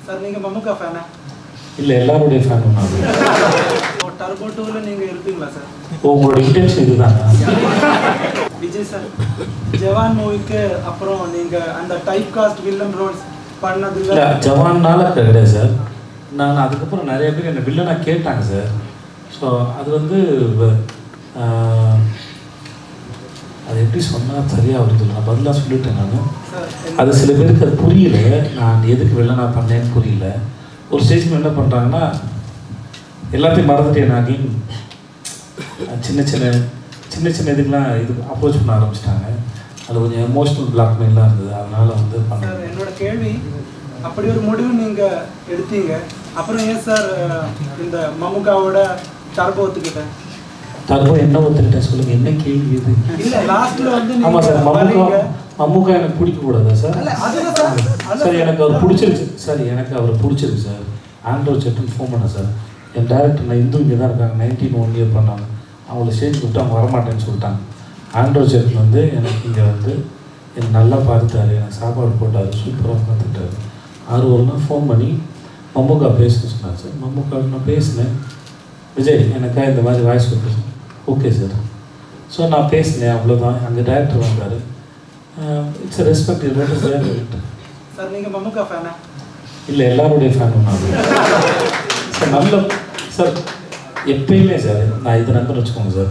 sir நீங்க மம்முக்கா ஃபேனா இல்லை எல்லாருடைய ஃபேனும் நான் டர்போ டூல நீங்க இருப்பீங்களா சார் உங்களோட இன்டென்ஷன் இதுதானா விஜய் சார் ஜவான் மூவிக்கு அப்புறம் நீங்க அந்த டைப் காஸ்ட் வில்லன் ரோல்ஸ் பண்ணதுல இல்லை ஜவான்னால கிடையாது சார் நான் அதுக்கப்புறம் நிறைய பேர் என்னை வில்லனாக கேட்டாங்க சார் ஸோ அது வந்து வ- ஆஹ், அது எப்படி சொன்னால் சரியாக வருது நான் பதிலாக சொல்லிட்டேன் நான் சார் அது சில பேருக்கு அது புரியல நான் எதுக்கு வில்லனா பண்ணேன்னு புரியல ஒரு ஸ்டேஜ்க்கு என்ன பண்ணுறாங்கன்னா எல்லாத்தையும் மறந்துட்டு நான் again சின்ன சின்ன சின்ன சின்ன இதுக்கெலாம் இது அப்ரோச் பண்ண ஆரம்பிச்சிட்டாங்க அது கொஞ்சம் எமோஷ்னல் பிளாக்மெயிலாம் இருந்தது அதனால வந்து சார் பண்ணேன் என்னோட கேள்வி அப்படி ஒரு முடிவு நீங்க எடுத்தீங்க அப்புறம் ஏன் சார் அஹ், இந்த மம்முக்காவோட டர்போ ஒத்துக்கிட்டேன் தர்போ என்ன ஒத்துக்கிட்டேன் சொல்லுங்க என்ன கேள்வி இது இல்ல லாஸ்ட்ல வந்து ஆமா சார் நீங்க மம்முக்கா வரீங்க மம்முக்கா எனக்கு பிடிக்க கூடாதா சார் அல்ல அதுதான் சார் அல்ல சார் எனக்கு அவர் பிடிச்சிருக்கு சார் எனக்கு அவர் பிடிச்சிருக்கு சார் ஆண்ட்ரோ செட்டுன்னு ஃபோன் பண்ணேன் சார் என் டேரக்டர் நான் இந்து இங்கே தான் இருக்காங்க நைன்டீன் ஒன் இயர் பண்ணாங்க அவங்கள ஸ்டேஜ் கூப்பிட்டு அவங்க வரமாட்டேன்னு சொல்லிட்டாங்க ஆண்ட்ரோ செட் வந்து எனக்கு இங்கே வந்து எனக்கு நல்லா பார்த்துட்டாரு எனக்கு சாப்பாடு போட்டார் சூப்பராக பார்த்துட்டாரு ஆறு ஒரு நாள் ஃபோன் பண்ணி மம்முக்கா பேச சொன்னார் சார் மம்முக்கா நான் பேசினேன் விஜய் எனக்கா இந்த மாதிரி வாய்ஸ் கொடுத்து ஓகே சார் ஸோ நான் பேசினேன் அவ்வளோதான் அங்கே டேரக்டர் வந்தார் இட்ஸ் ரெஸ்பெக்ட் இது சார் சார் நீங்க மம்முக்கா ஃபேனா இல்லை எல்லாருடைய ஃபேனும் நான் சார் நல்ல சார் எப்பயுமே சார் நான் இது நம்பர் வச்சுக்கோங்க சார்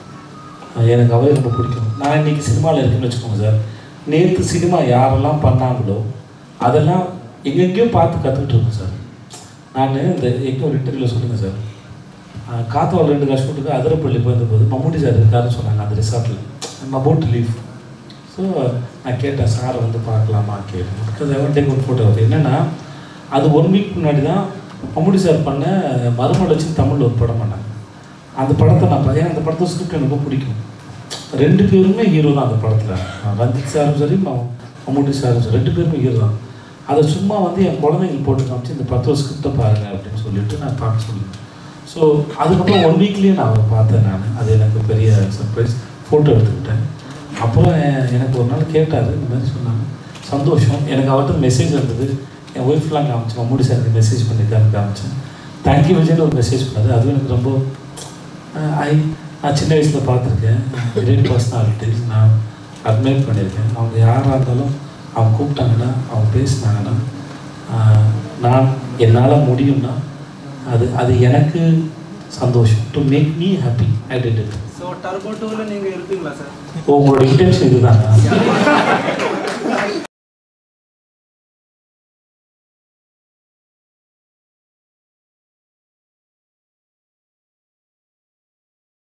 அஹ் எனக்கு அவரே ரொம்ப பிடிக்கும் நான் இன்னைக்கு சினிமாவில் இருக்குன்னு வச்சுக்கோங்க சார் நேற்று சினிமா யாரெல்லாம் பண்ணாங்களோ அதெல்லாம் எங்கெங்கேயோ பார்த்து கற்றுக்கிட்டு இருக்கேன் சார் நான் இந்த எங்கே ஒரு இன்டர்வியூவில் சொல்லுங்கள் சார் அஹ் காத்தாவில் ரெண்டு கஷ்டத்துக்கு அதிரப்பள்ளி போயிருந்தபோது மம்முட்டி சார் இருக்காருன்னு சொன்னாங்க அந்த ரிசார்ட்டில் நம்ம அபவுட் லீவ் ஸோ நான் கேட்டேன் சாரை வந்து பார்க்கலாமா கேட்டேன் பிகாஸ் ஐ வாண்ட் டேக் ஒரு ஃபோட்டோ என்னென்னா அது ஒன் வீக் முன்னாடி தான் மம்முடி சார் பண்ண மறுமலர்ச்சி தமிழில் ஒரு படம் பண்ணாங்க அந்த படத்தை நான் பா- ஏன்னா அந்த படத்தை ஸ்கிரிப்ட் எனக்கு ரொம்ப பிடிக்கும் ரெண்டு பேருமே ஹீரோ தான் அந்த படத்தில் ரஞ்சித் சாரும் சரி ம- மம்முட்டி சாரும் சரி ரெண்டு பேருமே ஹீரோ தான் அதை சும்மா வந்து என் குழந்தைங்களுக்கு போட்டு காமிச்சு இந்த பத்து வருஷம் ஸ்கிரிப்டை பாருங்க அப்படின்னு சொல்லிட்டு நான் பார்க்க சொல்லிட்டேன் ஸோ அதுக்கப்புறம் ஒன் வீக்லேயே நான் அவரை பார்த்தேன் நான் அது எனக்கு பெரிய சர்ப்ரைஸ் ஃபோட்டோ எடுத்துக்கிட்டேன் அப்புறம் எ- எனக்கு ஒரு நாள் கேட்டார் இந்த மாதிரி சொன்னாங்க சந்தோஷம் எனக்கு அவர்கிட்ட மெசேஜ் வந்தது என் ஒய்ஃப்லாம் காமிச்சேன் மம்முடி சாருக்கு மெசேஜ் பண்ணியிருக்காருன்னு காமிச்சேன் தேங்க்யூ விஜய்னு ஒரு மெசேஜ் பண்ணாரு அதுவும் எனக்கு ரொம்ப ஐ நான் சின்ன வயசில் பார்த்துருக்கேன் கிரேட் பர்சனாலிட்டிஸ் நான் அட்மைர் பண்ணியிருக்கேன் அவங்க யாராக இருந்தாலும் அவங்க கூப்பிட்டாங்கன்னா அவங்க பேசினாங்கன்னா ஆஹ், நான் என்னால் முடியும்னா அது அது எனக்கு சந்தோஷம் to make me happy I did it so Turbo டூல நீங்க இருப்பீங்களா சார் உங்களோட இன்டென்ஷன் இதுதானா